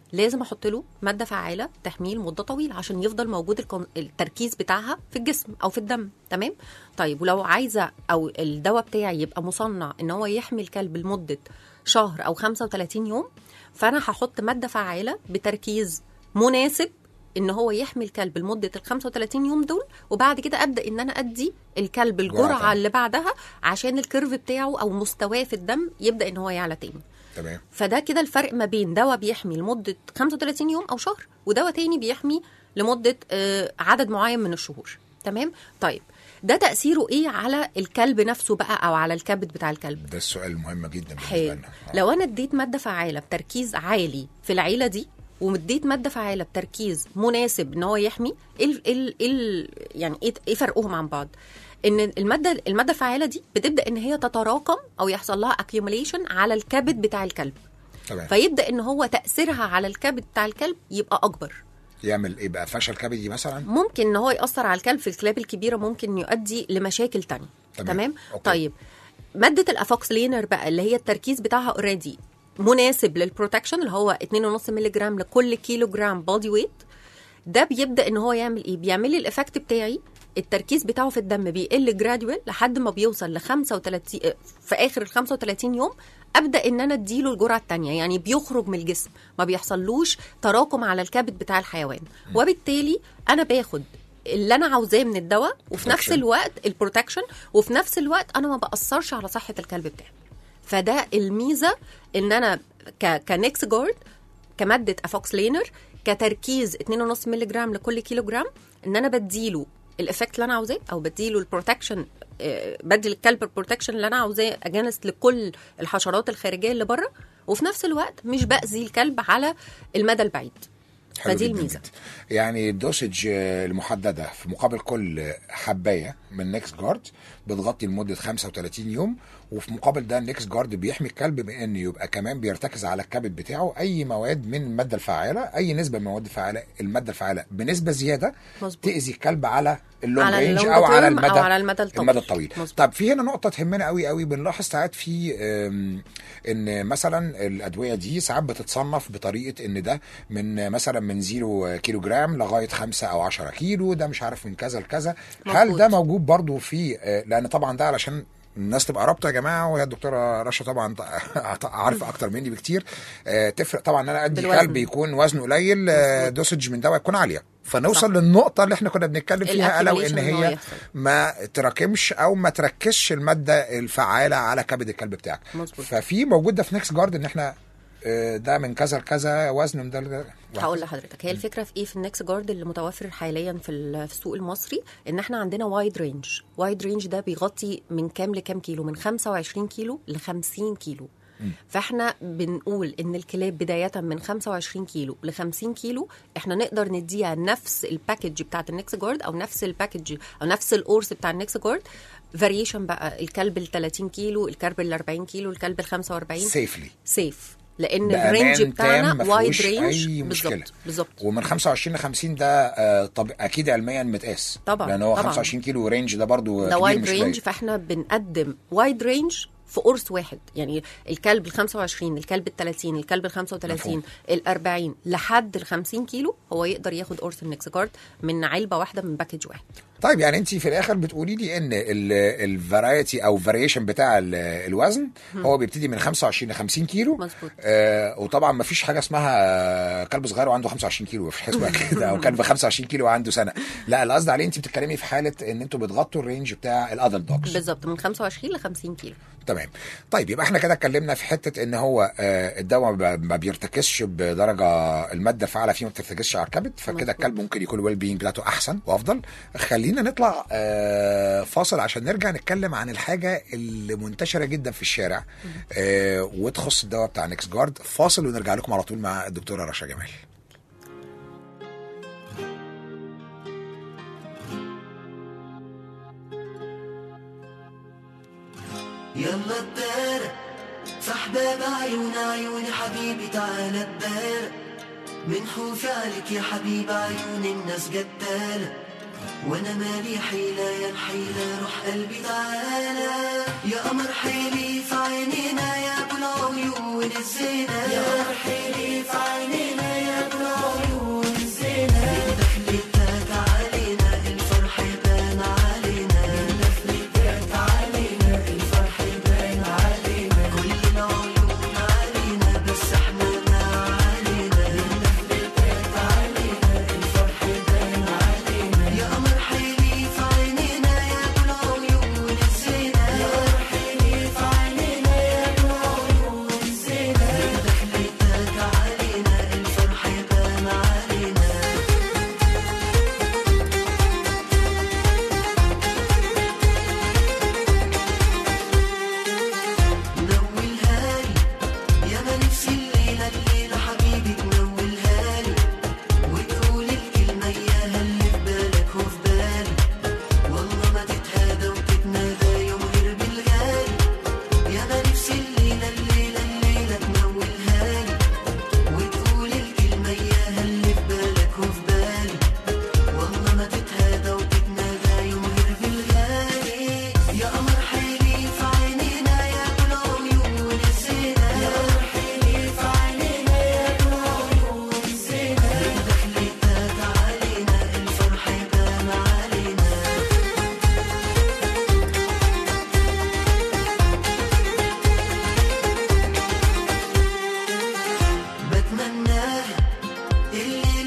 D: لازم احط له ماده فعاله تحميه لمده طويله عشان يفضل موجود الكون- التركيز بتاعها في الجسم او في الدم تمام طيب ولو عايزه او الدواء بتاعي يبقى مصنع ان هو يحمي الكلب لمده شهر او 35 يوم فانا هحط ماده فعاله بتركيز مناسب ان هو يحمي الكلب لمده ال 35 يوم دول وبعد كده ابدا ان انا ادي الكلب
B: جرعة
D: الجرعه
B: تانية.
D: اللي بعدها عشان الكيرف بتاعه او مستواه في الدم يبدا ان هو يعلى تاني
B: تمام
D: فده كده الفرق ما بين دواء بيحمي لمده 35 يوم او شهر ودواء تاني بيحمي لمده آه، عدد معين من الشهور تمام طيب ده تاثيره ايه على الكلب نفسه بقى او على الكبد بتاع الكلب
B: ده السؤال المهم جدا بالنسبه
D: حلو
B: لنا آه.
D: لو انا اديت ماده فعاله بتركيز عالي في العيله دي ومديت ماده فعاله بتركيز مناسب ان هو يحمي ايه ال- ايه ال- ايه ال- يعني ايه ايه فرقهم عن بعض ان الماده الماده الفعاله دي بتبدا ان هي تتراكم او يحصل لها accumulation على الكبد بتاع الكلب
B: تمام
D: فيبدا ان هو تاثيرها على الكبد بتاع الكلب يبقى اكبر
B: يعمل ايه بقى فشل كبدي مثلا
D: ممكن ان هو ياثر على الكلب في الكلاب الكبيره ممكن يؤدي لمشاكل تانية
B: تمام.
D: تمام,
B: أوكي.
D: طيب ماده الافوكسلينر بقى اللي هي التركيز بتاعها اوريدي مناسب للبروتكشن اللي هو 2.5 مللي جرام لكل كيلو جرام بودي ويت ده بيبدا ان هو يعمل ايه بيعمل لي الايفكت بتاعي التركيز بتاعه في الدم بيقل جرادوال لحد ما بيوصل ل 35 في اخر ال 35 يوم ابدا ان انا اديله الجرعه الثانيه يعني بيخرج من الجسم ما بيحصلوش تراكم على الكبد بتاع الحيوان وبالتالي انا باخد اللي انا عاوزاه من الدواء وفي نفس
B: Protection.
D: الوقت البروتكشن وفي نفس الوقت انا ما باثرش على صحه الكلب بتاعي فده الميزه ان انا ك كنكس جورد كماده افوكسلينر كتركيز 2.5 مللي جرام لكل كيلو جرام ان انا بديله الايفكت اللي انا عاوزاه او بديله البروتكشن آه، بدي للكلب البروتكشن اللي انا عاوزاه اجانست لكل الحشرات الخارجيه اللي بره وفي نفس الوقت مش باذي الكلب على المدى البعيد
B: حلو
D: فدي
B: جداً
D: الميزه
B: جداً. يعني الدوسج آه، المحدده في مقابل كل حبايه من نيكس جارد بتغطي لمده 35 يوم وفي مقابل ده النيكس جارد بيحمي الكلب بان يبقى كمان بيرتكز على الكبد بتاعه اي مواد من الماده الفعاله اي نسبه من المواد الفعاله الماده الفعاله بنسبه زياده
D: مظبوط.
B: تاذي الكلب على اللونج
D: على
B: رينج
D: اللونج
B: او على
D: term
B: المدى
D: أو على المدى الطويل.
B: المدى الطويل
D: مظبوط.
B: طب في هنا نقطه تهمنا قوي قوي بنلاحظ ساعات في آم، ان مثلا الادويه دي ساعات بتتصنف بطريقه ان ده من مثلا من 0 كيلو جرام لغايه 5 او 10 كيلو ده مش عارف من كذا لكذا هل
D: مظبوط.
B: ده موجود برضو في آه، لان طبعا ده علشان الناس تبقى رابطه يا جماعه وهي الدكتوره رشا طبعا عارفه اكتر مني بكتير آه، تفرق طبعا ان انا ادي
D: بالوزن.
B: كلب يكون وزنه قليل آه، دوسج من دواء تكون عاليه فنوصل للنقطه اللي احنا كنا بنتكلم فيها الا وان
D: الaccumulation إن هو
B: هي
D: يحصل.
B: ما تراكمش او ما تركزش الماده الفعاله على كبد الكلب بتاعك
D: مظبوط.
B: ففي موجود ده في نيكس جارد ان احنا آه، ده من كذا لكذا وزن من ده لده.
D: هقول لحضرتك هي الفكره في ايه في النكس جارد اللي متوفر حاليا في ال- في السوق المصري ان احنا عندنا وايد رينج وايد رينج ده بيغطي من كام لكام كيلو من 25 كيلو ل 50 كيلو فاحنا بنقول ان الكلاب بدايه من 25 كيلو ل 50 كيلو احنا نقدر نديها نفس الباكج بتاعت النكس جارد او نفس الباكج او نفس القرص بتاع النكس جارد فاريشن بقى الكلب ال 30 كيلو الكلب ال 40 كيلو الكلب ال 45
B: سيفلي
D: سيف لان
B: بأمان
D: الرينج
B: تام،
D: بتاعنا
B: ما
D: وايد
B: فيهوش
D: رينج
B: أي مشكلة.
D: بالظبط بالظبط
B: ومن 25 ل 50 ده آه، طب اكيد علميا متقاس
D: طبعاً،
B: لان هو
D: طبعاً.
B: 25 كيلو رينج ده برضو
D: ده
B: كبير
D: وايد
B: مش
D: رينج
B: قليل.
D: فاحنا بنقدم وايد رينج في قرص واحد يعني الكلب ال 25 الكلب ال 30 الكلب ال 35
B: مفهوم.
D: ال 40 لحد ال 50 كيلو هو يقدر ياخد قرص النكس جارد من علبه واحده من باكج واحد
B: طيب يعني انت في الاخر بتقولي لي ان الفرايتي او فاريشن بتاع ال- الوزن هو بيبتدي من 25 ل 50 كيلو
D: مظبوط.
B: آه وطبعا ما فيش حاجه اسمها كلب صغير وعنده 25 كيلو في حسبه كده او كلب 25 كيلو وعنده سنه لا القصد عليه انت بتتكلمي في حاله ان انتوا بتغطوا الرينج بتاع الادلت دوجز
D: بالظبط من 25 ل 50 كيلو
B: تمام طيب يبقى احنا كده اتكلمنا في حته ان هو آه، الدواء ما ما بيرتكزش بدرجه الماده الفعاله فيه ما بترتكزش على الكبد فكده
D: مظبوط.
B: الكلب ممكن يكون الويل بينج بتاعته احسن وافضل خلينا نطلع آه، فاصل عشان نرجع نتكلم عن الحاجه اللي منتشره جدا في الشارع آه، وتخص الدواء بتاع نيكس جارد فاصل ونرجع لكم على طول مع الدكتوره رشا جمال
C: يلا الدار صاحبة بعيون عيوني حبيبي تعالى الدار من خوفي عليك يا حبيب عيون الناس جدالة وانا مالي حيلة يا الحيلة روح قلبي تعالى يا قمر حيلي في عينينا يا ابو العيون الزينة يا قمر حيلي في عينينا يا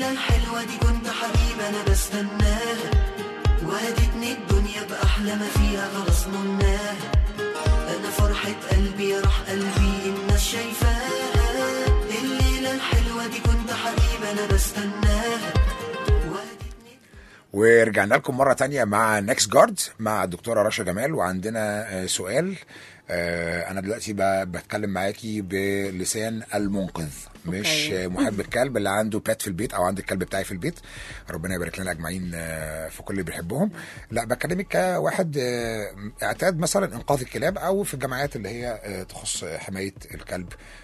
C: الليلة الحلوة دي كنت حبيب أنا بستناها وهدتني الدنيا بأحلى ما فيها خلاص نمناها أنا فرحة قلبي يا راح قلبي الناس شايفاها الليلة الحلوة دي كنت حبيب أنا بستناها وهدتني
B: ورجعنا لكم مرة تانية مع نكست جارد مع الدكتورة رشا جمال وعندنا آه، سؤال آه، أنا دلوقتي ب- بتكلم معاكي بلسان المنقذ مش
D: أوكي.
B: آه، محب الكلب اللي عنده بات في البيت أو عند الكلب بتاعي في البيت ربنا يبارك لنا أجمعين آه، في كل اللي بيحبهم لا بكلمك كواحد آه، اعتاد مثلا إنقاذ الكلاب أو في الجمعيات اللي هي آه، تخص حماية الكلب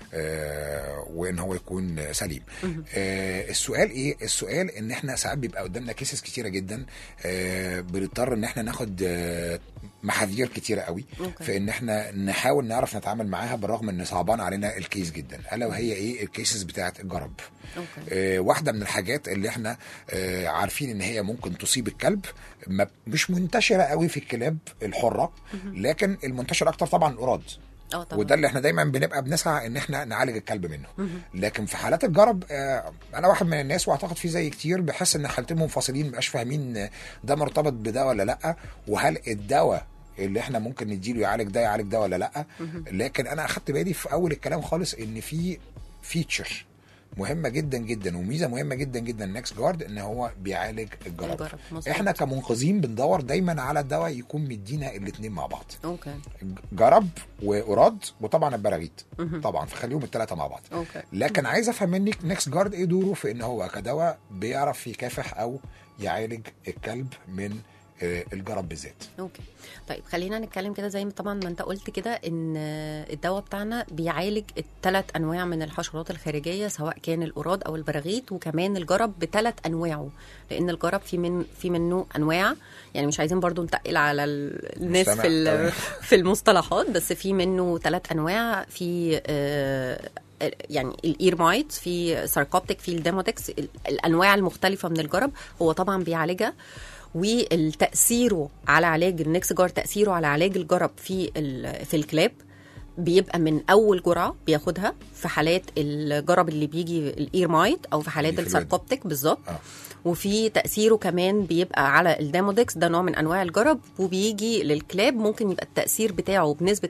B: آه، وإن هو يكون آه، سليم آه، السؤال إيه السؤال إن إحنا ساعات بيبقى قدامنا كيسز كتيرة جدا آه، بنضطر إن إحنا ناخد آه، محاذير كتيرة قوي
D: أوكي.
B: في ان احنا نحاول نعرف نتعامل معاها بالرغم ان صعبان علينا الكيس جدا الا وهي ايه الكيسز بتاعت الجرب
D: اوكي
B: آه واحده من الحاجات اللي احنا آه عارفين ان هي ممكن تصيب الكلب ما مش منتشره قوي في الكلاب الحره لكن المنتشر اكتر طبعا القراد
D: اه طبعا
B: وده اللي احنا دايما بنبقى بنسعى ان احنا نعالج الكلب منه لكن في حالات الجرب آه، انا واحد من الناس واعتقد في زي كتير بحس ان حالتين منفصلين مبقاش فاهمين آه، ده مرتبط بده ولا لا وهل الدواء اللي احنا ممكن نديله يعالج ده يعالج ده ولا لا لكن انا اخدت بالي في اول الكلام خالص ان في فيتشر مهمه جدا جدا وميزه مهمه جدا جدا نكست جارد ان هو بيعالج الجرب
D: الجرب، مظبوط.
B: احنا كمنقذين بندور دايما على دواء يكون مدينا الاثنين مع بعض
D: اوكي
B: جرب وقراد وطبعا البراغيث طبعا فخليهم الثلاثه مع بعض
D: اوكي
B: لكن عايز افهم منك نكست جارد ايه دوره في ان هو كدواء بيعرف يكافح او يعالج الكلب من آه، الجرب بالذات
D: اوكي طيب خلينا نتكلم كده زي ما طبعا ما انت قلت كده ان الدواء بتاعنا بيعالج الثلاث انواع من الحشرات الخارجيه سواء كان القراد او البراغيث وكمان الجرب بثلاث انواعه لان الجرب في من في منه انواع يعني مش عايزين برضو نتقل على ال- الناس
B: مستمع.
D: في ال-
B: تمام.
D: في المصطلحات بس في منه ثلاث انواع في آه، يعني الايرمايت في ساركوبتيك في الديموتكس ال- الانواع المختلفه من الجرب هو طبعا بيعالجها والتاثيره على علاج النكسجار تاثيره على علاج الجرب في ال- في الكلاب بيبقى من اول جرعه بياخدها في حالات الجرب اللي بيجي الايرمايت او في حالات
B: اللي في الود.
D: الساركوبتيك بالظبط
B: آه.
D: وفي تاثيره كمان بيبقى على الديمودكس ده نوع من انواع الجرب وبيجي للكلاب ممكن يبقى التاثير بتاعه بنسبه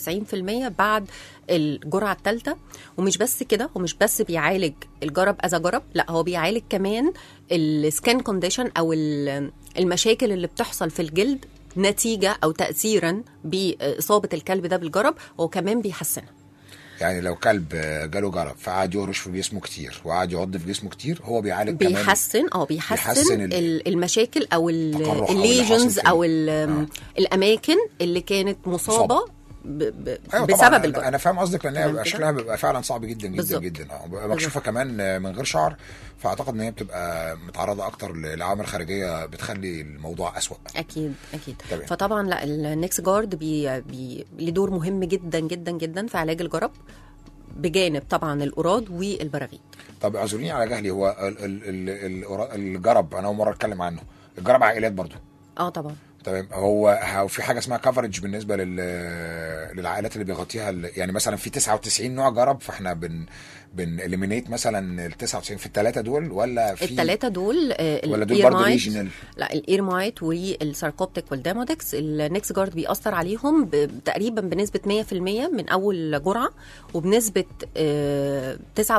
D: 99% بعد الجرعه الثالثه ومش بس كده هو مش بس بيعالج الجرب از جرب لا هو بيعالج كمان السكان كونديشن او ال- المشاكل اللي بتحصل في الجلد نتيجه او تاثيرا باصابه الكلب ده بالجرب هو كمان بيحسنها
B: يعني لو كلب آه، جاله جرب فقعد يهرش في جسمه كتير وقعد يعض في جسمه كتير هو بيعالج كمان
D: بيحسن اه بيحسن,
B: بيحسن ال-
D: ال- المشاكل او
B: التقرح أو اللي
D: الليجنز
B: حاصل
D: او
B: فيه.
D: ال- الاماكن اللي كانت مصابه ب ب
B: ايوه
D: بسبب
B: طبعا
D: الجرب
B: انا, أنا فاهم قصدك لان
D: تمام
B: هي
D: كده؟
B: شكلها بيبقى فعلا صعب جدا جدا
D: بالظبط.
B: جدا اه بيبقى مكشوفه كمان آه، من غير شعر فاعتقد ان هي بتبقى متعرضه اكتر لعوامل خارجيه بتخلي الموضوع اسوء
D: اكيد اكيد
B: تمام.
D: فطبعا لا النكس جارد بي بي ليه دور مهم جدا جدا جدا في علاج الجرب بجانب طبعا القراد والبراغيث
B: طب اعذروني على جهلي هو ال ال ال ال الجرب انا اول مره اتكلم عنه الجرب عائلات برضو
D: اه طبعا
B: تمام هو هو في حاجه اسمها كفرج بالنسبه لل للعائلات اللي بيغطيها ال- يعني مثلا في 99 نوع جرب فاحنا بن بن اليمينيت مثلا ال 99 في الثلاثه دول ولا في
D: الثلاثه دول آه،
B: ولا دول برضه
D: الإيرمايت-
B: ريجنال
D: لا الايرمايت والساركوبتيك والديمودكس النكس جارد بيأثر عليهم ب- تقريبا بنسبة 100% من أول جرعة وبنسبة آه،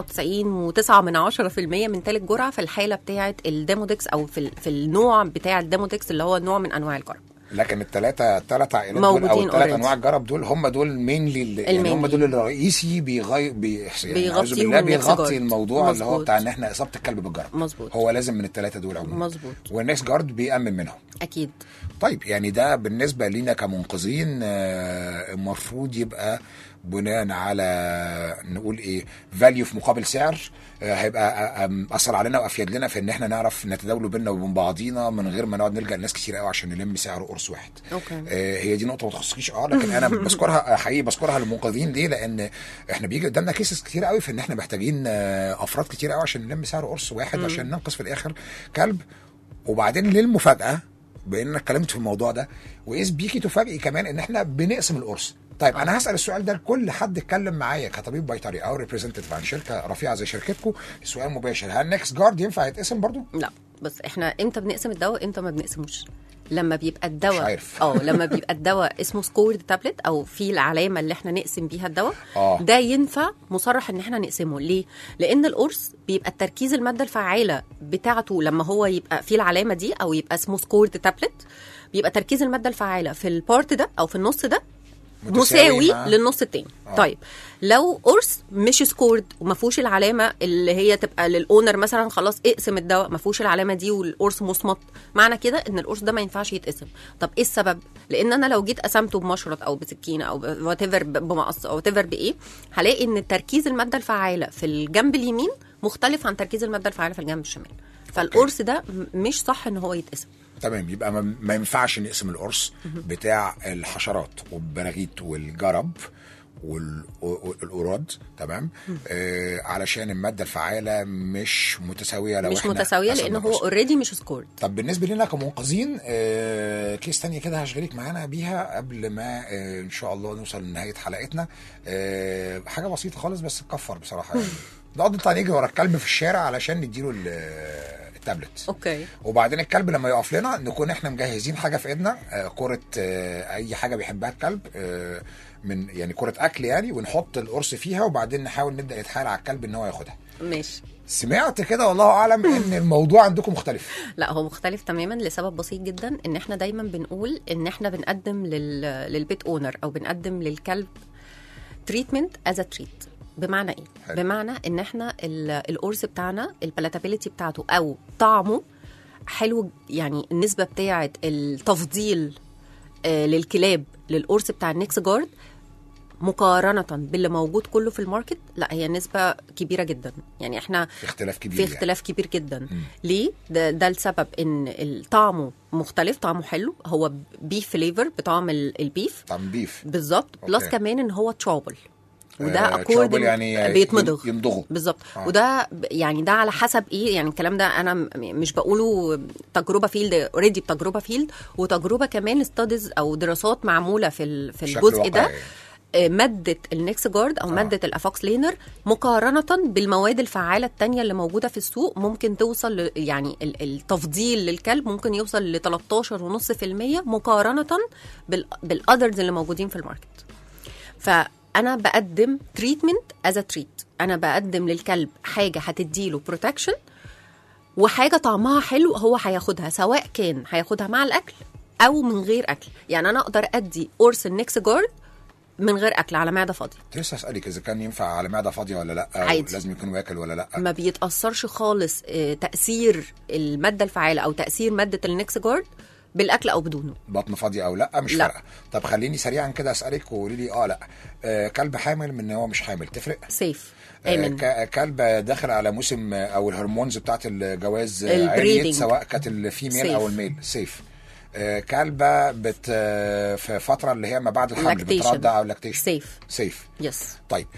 D: 99 و9 من 10% من ثالث جرعة في الحالة بتاعة الديمودكس أو في, ال- في النوع بتاع الديمودكس اللي هو نوع من أنواع الجرب
B: لكن الثلاثه الثلاث عائلات دول او
D: موجودين
B: الثلاث
D: already.
B: انواع الجرب دول هم دول مينلي يعني هم
D: المينلي.
B: دول الرئيسي بيغي بي يعني
D: بيغطيهم
B: أعوذ بالله
D: النكس
B: بيغطي
D: جارد.
B: الموضوع اللي هو
D: مظبوط.
B: بتاع ان احنا اصابه الكلب بالجرب
D: مظبوط.
B: هو لازم من الثلاثه دول عموما
D: مظبوط.
B: والنكس جارد بيأمن منهم
D: أكيد
B: طيب يعني ده بالنسبة لينا كمنقذين آه، المفروض يبقى بناء على نقول ايه فاليو في مقابل سعر آه، هيبقى آه، آم، اثر علينا وافيد لنا في ان احنا نعرف نتداول بيننا وبين بعضينا من غير ما نقعد نلجا لناس كتير قوي عشان نلم سعر قرص واحد
D: أوكي.
B: آه، هي دي نقطه ما تخصكيش اه لكن انا بذكرها آه، حقيقي بذكرها للمنقذين ليه لان احنا بيجي قدامنا كيسز كتير قوي في ان احنا محتاجين آه، افراد كتير قوي عشان نلم سعر قرص واحد عشان ننقذ في الاخر كلب وبعدين للمفاجاه باننا اتكلمت في الموضوع ده واذ بيكي تفاجئي كمان ان احنا بنقسم القرص طيب انا هسال السؤال ده لكل حد اتكلم معايا كطبيب بيطري او ريبريزنتيف عن شركه رفيعه زي شركتكم السؤال مباشر هل نكست جارد ينفع يتقسم برضو؟
D: لا بس احنا امتى بنقسم الدواء امتى ما بنقسموش لما بيبقى الدواء
B: مش عارف.
D: اه لما بيبقى الدواء اسمه سكورد تابلت او في العلامه اللي احنا نقسم بيها الدواء
B: آه.
D: ده ينفع مصرح ان احنا نقسمه ليه لان القرص بيبقى التركيز الماده الفعاله بتاعته لما هو يبقى فيه العلامه دي او يبقى اسمه سكورد تابلت بيبقى تركيز الماده الفعاله في البارت ده او في النص ده
B: متساوي
D: مساوي
B: مع-
D: للنص التاني
B: آه.
D: طيب لو قرص مش سكورد وما فيهوش العلامه اللي هي تبقى للاونر مثلا خلاص اقسم الدواء ما فيهوش العلامه دي والقرص مصمت معنى كده ان القرص ده ما ينفعش يتقسم طب ايه السبب لان انا لو جيت قسمته بمشرط او بسكينه او وات ايفر بمقص او وات ايفر بايه هلاقي ان تركيز الماده الفعاله في الجنب اليمين مختلف عن تركيز الماده الفعاله في الجنب الشمال فالقرص ده م- مش صح ان هو يتقسم
B: تمام يبقى ما, ما ينفعش نقسم القرص بتاع الحشرات والبراغيث والجرب والقراد تمام آه علشان الماده الفعاله مش متساويه لو
D: مش
B: احنا
D: متساويه
B: قسمنا
D: لان هو
B: القرص.
D: اوريدي مش سكورد
B: طب بالنسبه لنا كمنقذين آه كيس تانية كده هشغلك معانا بيها قبل ما آه ان شاء الله نوصل لنهايه حلقتنا آه حاجه بسيطه خالص بس تكفر بصراحه يعني نقعد نطلع نجري ورا الكلب في الشارع علشان نديله ال- التابلت
D: اوكي
B: وبعدين الكلب لما يقف لنا نكون احنا مجهزين حاجه في ايدنا آه، كره آه، اي حاجه بيحبها الكلب آه، من يعني كره اكل يعني ونحط القرص فيها وبعدين نحاول نبدا نتحايل على الكلب ان هو ياخدها
D: ماشي
B: سمعت كده والله اعلم ان الموضوع عندكم مختلف
D: لا هو مختلف تماما لسبب بسيط جدا ان احنا دايما بنقول ان احنا بنقدم لل... للبيت اونر او بنقدم للكلب تريتمنت از تريت بمعنى ايه
B: حلو.
D: بمعنى ان احنا ال- القرص بتاعنا البلاتابيلتي بتاعته او طعمه حلو يعني النسبه بتاعه التفضيل آه، للكلاب للقرص بتاع النكس جارد مقارنه باللي موجود كله في الماركت لا هي نسبه كبيره جدا يعني احنا
B: في اختلاف كبير
D: في
B: يعني.
D: اختلاف كبير جدا ليه ده, ده السبب ان ال- طعمه مختلف طعمه حلو هو بيف فليفر بطعم ال- البيف
B: طعم بيف
D: بالظبط بلس
B: أوكي.
D: كمان ان هو ترابل وده
B: آه،
D: اكورد
B: trouble يعني
D: بيتمضغ
B: يمضغه.
D: بالظبط
B: آه.
D: وده ب- يعني ده على حسب ايه يعني الكلام ده انا م- مش بقوله تجربه فيلد اوريدي بتجربه فيلد وتجربه كمان ستاديز او دراسات معموله في ال- في
B: بشكل
D: الجزء ده
B: واقعي.
D: آه، ماده النكس جارد او
B: آه.
D: ماده الافوكس لينر مقارنه بالمواد الفعاله التانية اللي موجوده في السوق ممكن توصل ل- يعني ال- التفضيل للكلب ممكن يوصل ل 13.5% مقارنه بال- بالاذرز اللي موجودين في الماركت فانا بقدم تريتمنت از تريت انا بقدم للكلب حاجه هتديله بروتكشن وحاجه طعمها حلو هو هياخدها سواء كان هياخدها مع الاكل او من غير اكل يعني انا اقدر ادي قرص النكس جارد من غير اكل على معده فاضيه
B: كنت لسه اسالك اذا كان ينفع على معده فاضيه ولا لا
D: عادي.
B: لازم يكون واكل ولا لا
D: ما بيتاثرش خالص آه، تاثير الماده الفعاله او تاثير ماده النكس جارد بالاكل او بدونه
B: بطن فاضيه او لا مش
D: لا.
B: فارقه طب خليني سريعا كده اسالك وقولي لي اه لا آه كلب حامل من ان هو مش حامل تفرق
D: سيف
B: آه،
D: امن
B: ك- كلب داخل على موسم آه، او الهرمونز بتاعت الجواز آه،
D: البريدنج.
B: عليت سواء كانت الفيميل
D: سيف.
B: او الميل سيف آه، كلبه بت آه، في فتره اللي هي ما بعد الحمل
D: Lactation.
B: بترضع او لاكتيشن
D: سيف
B: سيف
D: يس
B: طيب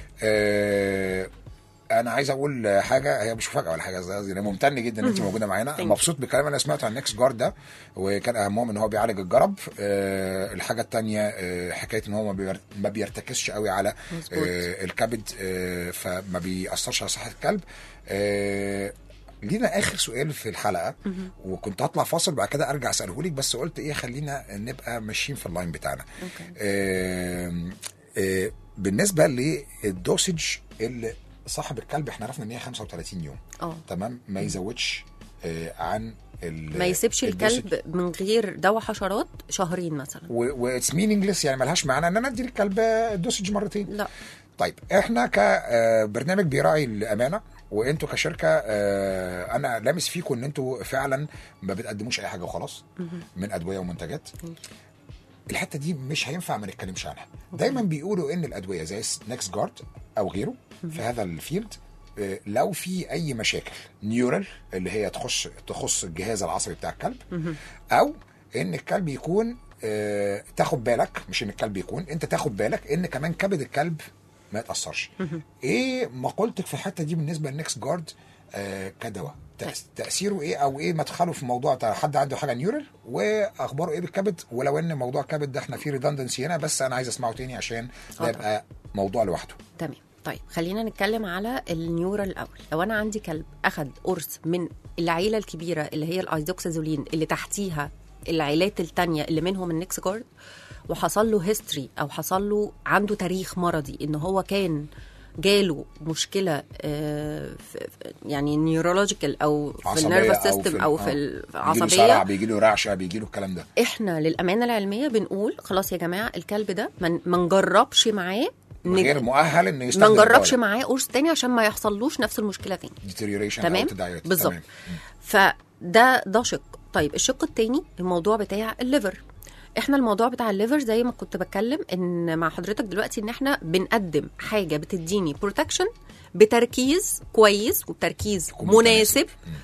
B: آه انا عايز اقول حاجه هي مش مفاجاه ولا حاجه قصدي انا ممتن جدا ان انت موجوده معانا
D: Thank you.
B: مبسوط بالكلام اللي انا سمعته عن نكس جارد ده وكان اهمهم ان هو بيعالج الجرب آه الحاجه الثانيه آه حكايه ان هو ما, بير... ما بيرتكزش قوي على
D: مظبوط.
B: آه الكبد آه فما بيأثرش على صحه الكلب آه لينا اخر سؤال في الحلقه وكنت هطلع فاصل بعد كده ارجع اساله لك بس قلت ايه خلينا نبقى ماشيين في اللاين بتاعنا
D: أوكي.
B: آه آه بالنسبه للدوسج اللي صاحب الكلب احنا عرفنا ان هي 35 يوم
D: اه
B: تمام ما يزودش آه عن ال-
D: ما يسيبش
B: الدوسج.
D: الكلب من غير دواء حشرات شهرين مثلا
B: واتس مينينجلس يعني ملهاش معنى ان انا ادي للكلب الدوسج مرتين
D: لا
B: طيب احنا كبرنامج بيراعي الامانه وانتوا كشركه آه، انا لامس فيكم ان انتوا فعلا ما بتقدموش اي حاجه وخلاص من ادويه ومنتجات الحته دي مش هينفع ما نتكلمش عنها دايما بيقولوا ان الادويه زي نكس جارد او غيره في هذا الفيلد آه، لو في اي مشاكل نيورال اللي هي تخص تخص الجهاز العصبي بتاع الكلب او ان الكلب يكون آه، تاخد بالك مش ان الكلب يكون انت تاخد بالك ان كمان كبد الكلب ما يتاثرش ايه مقولتك في الحته دي بالنسبه للنكس جارد آه كدواء تأس- تاثيره ايه او ايه مدخله في موضوع تا- حد عنده حاجه نيورال واخباره ايه بالكبد ولو ان موضوع الكبد ده احنا فيه ريدندنسي هنا بس انا عايز اسمعه تاني عشان ده
D: آه
B: يبقى موضوع لوحده
D: تمام طيب خلينا نتكلم على النيورال الاول لو انا عندي كلب اخد قرص من العيله الكبيره اللي هي الايزوكسازولين اللي تحتيها العيلات التانية اللي منهم النكس جارد وحصل له هيستوري او حصل له عنده تاريخ مرضي ان هو كان جاله مشكله آه، في في- يعني نيورولوجيكال او في
B: عصبية
D: النيرفس
B: أو
D: سيستم
B: في-
D: او
B: آه.
D: في
B: بيجيله
D: العصبيه
B: صرع بيجيله رعشه بيجيله الكلام ده
D: احنا للامانه العلميه بنقول خلاص يا جماعه الكلب ده ما ما نجربش معاه نج-
B: غير مؤهل انه
D: ما
B: يستخدم
D: نجربش معاه قرص تاني عشان ما يحصلوش نفس المشكله تاني
B: ديتيريوريشن
D: تمام
B: او تداعيات
D: بالظبط
B: تمام.
D: فده ده شق طيب الشق التاني الموضوع بتاع الليفر احنا الموضوع بتاع الليفر زي ما كنت بتكلم ان مع حضرتك دلوقتي ان احنا بنقدم حاجه بتديني بروتكشن بتركيز كويس وبتركيز
B: يكون متناسب.
D: مناسب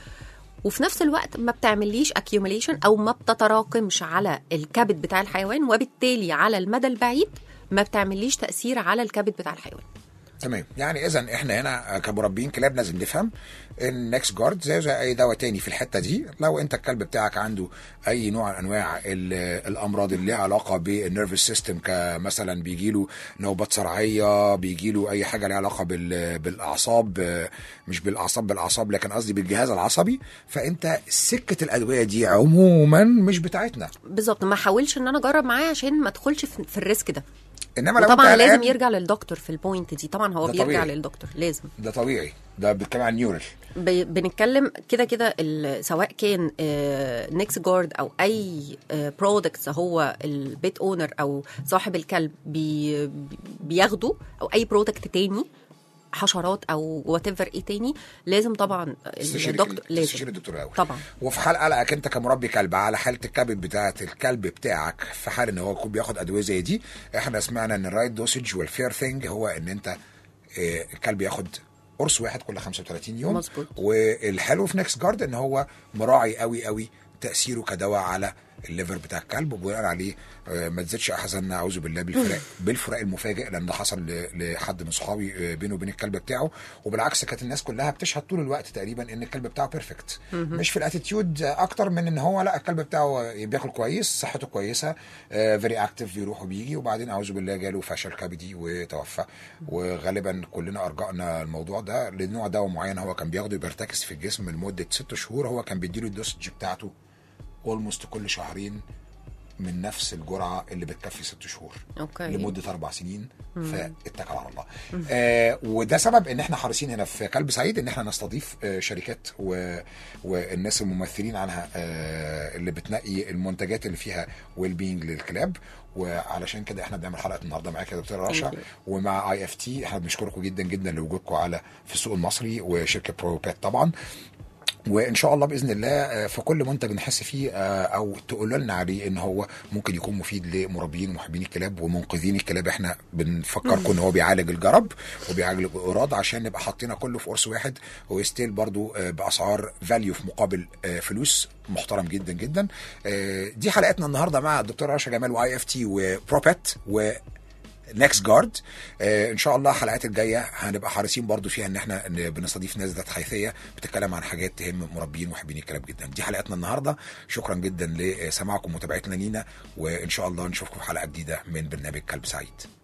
D: وفي نفس الوقت ما بتعمليش accumulation او ما بتتراكمش على الكبد بتاع الحيوان وبالتالي على المدى البعيد ما بتعمليش تاثير على الكبد بتاع الحيوان
B: تمام يعني اذا احنا هنا كمربين كلاب لازم نفهم ان نكس جارد زي زي اي دواء تاني في الحته دي لو انت الكلب بتاعك عنده اي نوع من انواع ال- الامراض اللي ليها علاقه بالنيرفس سيستم كمثلا بيجي له نوبات صرعيه بيجي له اي حاجه ليها علاقه بال- بالاعصاب آه، مش بالاعصاب بالاعصاب لكن قصدي بالجهاز العصبي فانت سكه الادويه دي عموما مش بتاعتنا
D: بالظبط ما حاولش ان انا اجرب معاه عشان ما ادخلش في, في الريسك ده
B: انما لو
D: وطبعا
B: انت
D: لازم
B: قلقان،
D: يرجع للدكتور في البوينت دي طبعا هو
B: ده
D: بيرجع
B: طبيعي.
D: للدكتور لازم
B: ده طبيعي ده بيتكلم عن نيورال
D: ب- بنتكلم كده كده ال- سواء كان نيكس جارد او اي برودكتس هو البيت اونر او صاحب الكلب بي بياخده او اي برودكت تاني حشرات او وات ايفر ايه تاني لازم طبعا
B: تستشير
D: الدكتور
B: تستشير
D: لازم
B: الدكتور الاول
D: طبعا
B: وفي حال قلقك انت كمربي كلب على حاله الكبد بتاعه الكلب بتاعك في حال ان هو يكون بياخد ادويه زي دي احنا سمعنا ان الرايت دوسج والفير ثينج هو ان انت اه، الكلب ياخد قرص واحد كل 35 يوم
D: مظبوط.
B: والحلو في نكست جارد ان هو مراعي قوي قوي تاثيره كدواء على الليفر بتاع الكلب وبناء عليه آه، ما تزيدش احزاننا اعوذ بالله بالفراق بالفراق المفاجئ لان ده حصل ل- لحد من صحابي آه، بينه وبين الكلب بتاعه وبالعكس كانت الناس كلها بتشهد طول الوقت تقريبا ان الكلب بتاعه بيرفكت مش في الاتيتيود اكتر من ان هو لا الكلب بتاعه بياكل كويس صحته كويسه فيري اكتف بيروح وبيجي وبعدين اعوذ بالله جاله فشل كبدي وتوفى وغالبا كلنا ارجعنا الموضوع ده لنوع دواء معين هو كان بياخده بيرتكز في الجسم لمده ست شهور هو كان بيديله الدوسج بتاعته اولموست كل شهرين من نفس الجرعه اللي بتكفي ست شهور
D: اوكي
B: لمده اربع سنين فاتكل على الله آه وده سبب ان احنا حريصين هنا في كلب سعيد ان احنا نستضيف آه شركات و... والناس الممثلين عنها آه اللي بتنقي المنتجات اللي فيها ويل بينج للكلاب وعلشان كده احنا بنعمل حلقه النهارده معاك يا دكتوره رشا
D: Thank you.
B: ومع اي اف تي احنا بنشكركم جدا جدا لوجودكم على في السوق المصري وشركه برو بات طبعا وان شاء الله باذن الله آه، في كل منتج نحس فيه آه، او تقولوا لنا عليه ان هو ممكن يكون مفيد لمربيين ومحبين الكلاب ومنقذين الكلاب احنا بنفكركم ان هو بيعالج الجرب وبيعالج القراض عشان نبقى حاطينها كله في قرص واحد وستيل برضو آه، باسعار فاليو في مقابل آه، فلوس محترم جدا جدا آه، دي حلقتنا النهارده مع الدكتور رشا جمال واي اف تي وبروبيت و نكست جارد آه ان شاء الله الحلقات الجايه هنبقى حريصين برضو فيها ان احنا ن- بنستضيف ناس ذات حيثيه بتتكلم عن حاجات تهم مربيين ومحبين الكلاب جدا دي حلقتنا النهارده شكرا جدا لسماعكم ومتابعتنا لينا وان شاء الله نشوفكم في حلقه جديده من برنامج كلب سعيد